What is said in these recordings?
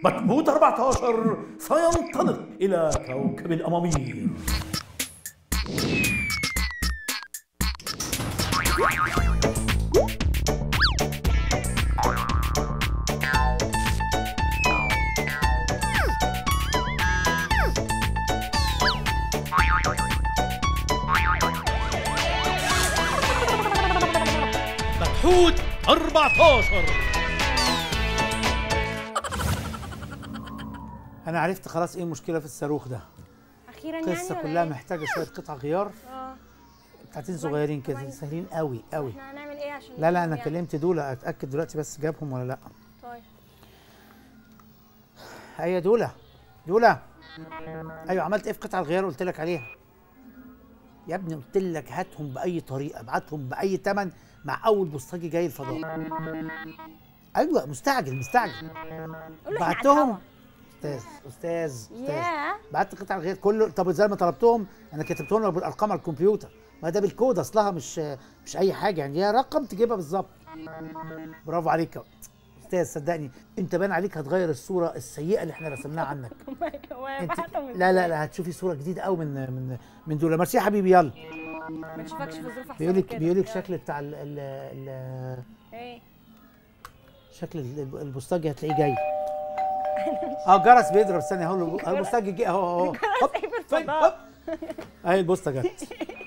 مجهود 14 سينطلق إلى كوكب الأمامير مجهود 14 أنا عرفت خلاص إيه المشكلة في الصاروخ ده اخيرا يعني القصة ولا كلها إيه؟ محتاجة شوية قطع غيار اه بتاعتين صغيرين كده سهلين قوي قوي احنا هنعمل ايه عشان لا لا انا يعني؟ كلمت دول اتاكد دلوقتي بس جابهم ولا لا طيب هيا دوله دوله ايوه عملت ايه في قطع الغيار قلت لك عليها يا ابني قلت لك هاتهم باي طريقه ابعتهم باي ثمن مع اول بوسطجي جاي الفضاء ايوه مستعجل مستعجل قول له إحنا على بعتهم الهوا. استاذ استاذ استاذ ياه بعت قطع الغيار كله طب زي ما طلبتهم انا كتبتهم لك بالارقام على الكمبيوتر ما ده بالكود اصلها مش مش اي حاجه يعني هي رقم تجيبها بالظبط برافو عليك استاذ صدقني انت بان عليك هتغير الصوره السيئه اللي احنا رسمناها عنك هو انت بعتهم لا لا لا هتشوفي صوره جديده قوي من من من دول ميرسي يا حبيبي يلا ما نشوفكش في ظروف احسن بيقول من لك كده. بيقول لك يلا. شكل بتاع ال ال ال ايه شكل ال- البوسطجي هتلاقيه جاي اه جرس بيضرب استنى اهو له- اهو البوسطجي جه اهو اهو هوب ايه في فين الفضاء هوب اهي البوسطه جت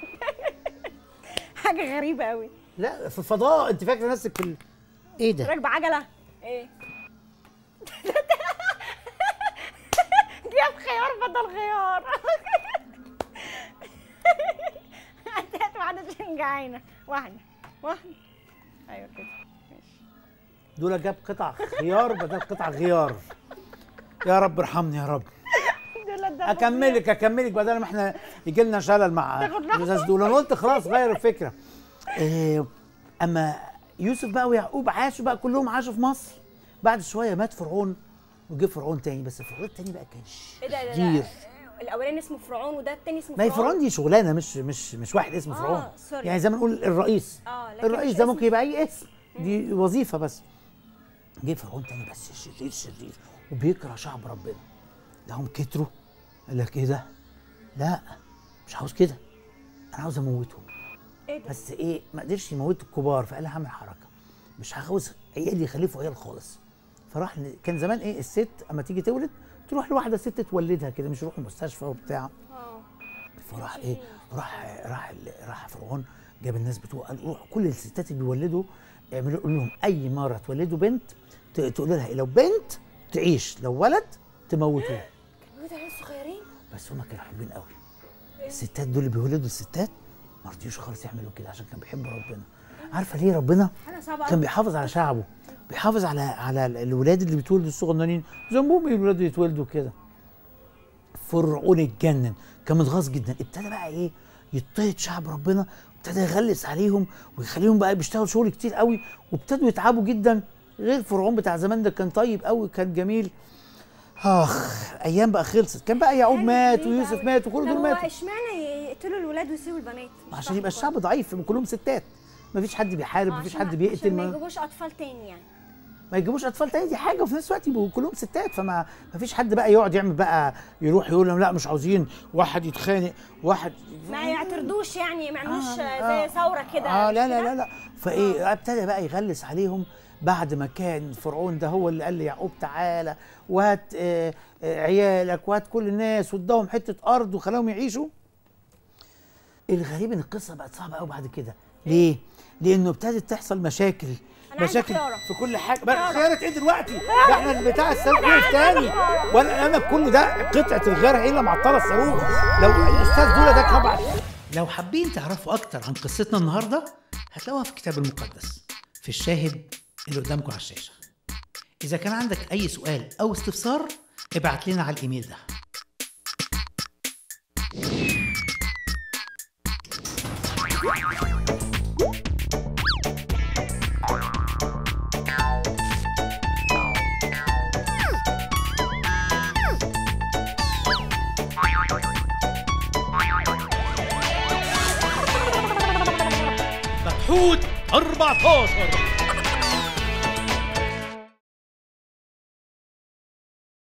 حاجه غريبه قوي لا في الفضاء انت فاكره نفسك في ال... ايه ده؟ راكبه عجله ايه جاب خيار بدل خيار انت هات واحده عشان جعانه واحده واحده ايوه كده ماشي دول جاب قطع خيار بدل قطع غيار يا رب ارحمني يا رب دول ده اكملك اكملك بدل ما احنا يجي لنا شلل مع تاخد راحتك. الاستاذ دول انا قلت خلاص غير الفكره إيه اما يوسف بقى ويعقوب عاشوا بقى كلهم عاشوا في مصر بعد شويه مات فرعون وجه فرعون تاني بس فرعون التاني بقى كان ايه ده ده- شرير ده الاولاني اسمه فرعون وده التاني اسمه ما هي فرعون دي شغلانه مش مش مش واحد اسمه آه، فرعون سوري. يعني زي ما نقول الرئيس اه لكن الرئيس مش ده اسم- ممكن يبقى اي اسم دي وظيفه بس جه فرعون تاني بس شرير شرير وبيكره شعب ربنا لهم كتروا قال لك ايه ده؟ لا مش عاوز كده انا عاوز اموتهم ايه ده بس ايه ما قدرش يموت الكبار فقال هعمل حركه مش عاوز عيالي يخلفوا عيال خالص فراح ل- كان زمان ايه الست اما تيجي تولد تروح لواحده ست تولدها كده مش يروحوا مستشفى وبتاع اه فراح ايه راح راح ال- راح فرعون جاب الناس بتوعه قال روحوا كل الستات اللي بيولدوا اعملوا قول لهم اي مره تولدوا بنت ت- تقول لها إيه، لو بنت تعيش لو ولد تموتوه كانوا ده عيال صغيرين بس هما كانوا حلوين قوي الستات دول اللي بيولدوا الستات ما رضيوش خالص يعملوا كده عشان كانوا بيحبوا ربنا عارفه ليه ربنا حاجه صعبه كان قوي بيحافظ على شعبه بيحافظ على على الولاد اللي بيتولدوا الصغننين ذنبهم ايه الولاد يتولدوا كده فرعون اتجنن كان متغاظ جدا ابتدى بقى ايه يضطهد شعب ربنا ابتدى يغلس عليهم ويخليهم بقى بيشتغلوا شغل كتير قوي وابتدوا يتعبوا جدا غير فرعون بتاع زمان ده كان طيب قوي كان جميل اخ ايام بقى خلصت كان بقى يعقوب حاجة مات غريبة ويوسف أوي. مات وكل طب دول هو ماتوا اشمعنى يقتلوا الولاد ويسيبوا البنات مش عشان فاهمة يبقى برضه. الشعب ضعيف كلهم ستات مفيش حد بيحارب آه، مفيش عشان- حد بيقتل عشان ما ما, يجيبوش اطفال تاني يعني ما يجيبوش اطفال تاني دي حاجه وفي نفس الوقت يبقوا كلهم ستات فما ما فيش حد بقى يقعد يعمل بقى يروح يقول لهم لا مش عاوزين واحد يتخانق واحد ما يعترضوش يعني ما يعملوش آه، آه آه. زي ثوره كده اه مش لا لا كده؟ لا لا فايه ابتدى بقى يغلس عليهم بعد ما كان فرعون ده هو اللي قال ليعقوب تعالى وهات آه آه عيالك وهات كل الناس واداهم حته ارض وخلاهم يعيشوا الغريب ان القصه بقت صعبه قوي بعد كده ليه؟ لانه ابتدت تحصل مشاكل أنا عايزة مشاكل خيارة. في كل حاجه بقى خيارة ايه دلوقتي؟ ده احنا بتاع الصاروخ وقف تاني وانا انا كل ده قطعه الغيار هي اللي معطله الصاروخ لو الاستاذ دول ده طبعا لو حابين تعرفوا اكتر عن قصتنا النهارده هتلاقوها في الكتاب المقدس في الشاهد اللي قدامكم على الشاشه اذا كان عندك اي سؤال او استفسار ابعت لنا على الايميل ده مجهود 14